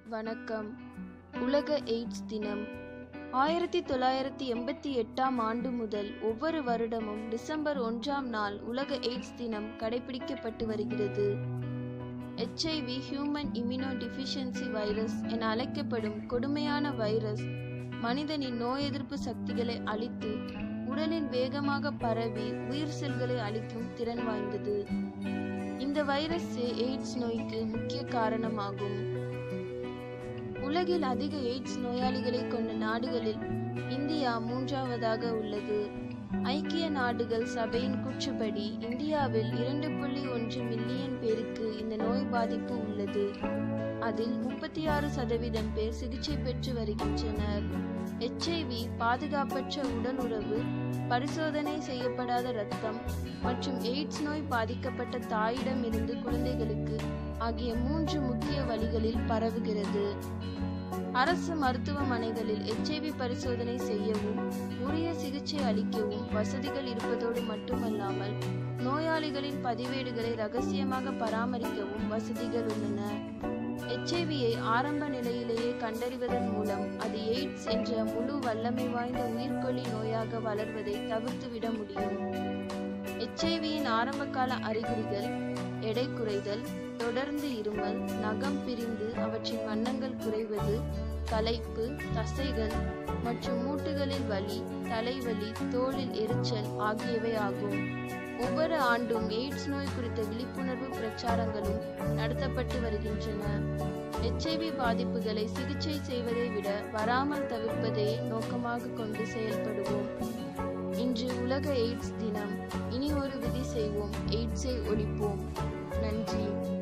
வணக்கம் உலக எய்ட்ஸ் தினம் ஆயிரத்தி தொள்ளாயிரத்தி எண்பத்தி எட்டாம் ஆண்டு முதல் ஒவ்வொரு வருடமும் டிசம்பர் ஒன்றாம் நாள் உலக எய்ட்ஸ் தினம் கடைபிடிக்கப்பட்டு வருகிறது HIV human immunodeficiency virus என அழைக்கப்படும் கொடுமையான வைரஸ் மனிதனின் நோய் எதிர்ப்பு சக்திகளை அழித்து உடலில் வேகமாக பரவி உயிர் செல்களை அழிக்கும் திறன் வாய்ந்தது இந்த வைரஸ் எய்ட்ஸ் நோய்க்கு முக்கிய காரணமாகும் உலகில் அதிக எய்ட்ஸ் நோயாளிகளை கொண்ட நாடுகளில் இந்தியா மூன்றாவதாக உள்ளது ஐக்கிய நாடுகள் சபையின் கூற்றுப்படி இந்தியாவில் இரண்டு புள்ளி ஒன்று மில்லியன் பேருக்கு இந்த நோய் பாதிப்பு உள்ளது அதில் முப்பத்தி ஆறு சதவீதம் பேர் சிகிச்சை பெற்று வருகின்றனர் எச்ஐவி பாதுகாப்பற்ற உடல் உறவு பரிசோதனை செய்யப்படாத இரத்தம் மற்றும் எய்ட்ஸ் நோய் பாதிக்கப்பட்ட தாயிடம் இருந்து குழந்தைகளுக்கு ஆகிய மூன்று முக்கிய வழிகளில் பரவுகிறது அரசு மருத்துவமனைகளில் எச்ஐவி பரிசோதனை செய்யவும் உரிய சிகிச்சை அளிக்கவும் வசதிகள் இருப்பதோடு மட்டுமல்லாமல் நோயாளிகளின் பதிவேடுகளை ரகசியமாக பராமரிக்கவும் வசதிகள் உள்ளன எச்ஐவியை ஆரம்ப நிலையிலேயே கண்டறிவதன் மூலம் அது எய்ட்ஸ் என்ற முழு வல்லமை வாய்ந்த உயிர்கொல்லி நோயாக வளர்வதை தவிர்த்துவிட முடியும் எச்ஐவியின் ஆரம்பகால அறிகுறிகள் எடை குறைதல் தொடர்ந்து இருமல் நகம் பிரிந்து அவற்றின் வண்ணங்கள் குறைவது களைப்பு தசைகள் மற்றும் மூட்டுகளில் வலி தலைவலி தோலில் எரிச்சல் ஆகியவை ஆகும் ஒவ்வொரு ஆண்டும் எய்ட்ஸ் நோய் குறித்த விழிப்புணர்வு பிரச்சாரங்களும் நடத்தப்பட்டு வருகின்றன எச்ஐவி பாதிப்புகளை சிகிச்சை செய்வதை விட வராமல் தவிர்ப்பதை நோக்கமாக கொண்டு செயல்படுவோம் இன்று உலக எய்ட்ஸ் தினம் இனி ஒரு விதி செய்வோம் எய்ட்ஸை ஒழிப்போம் நன்றி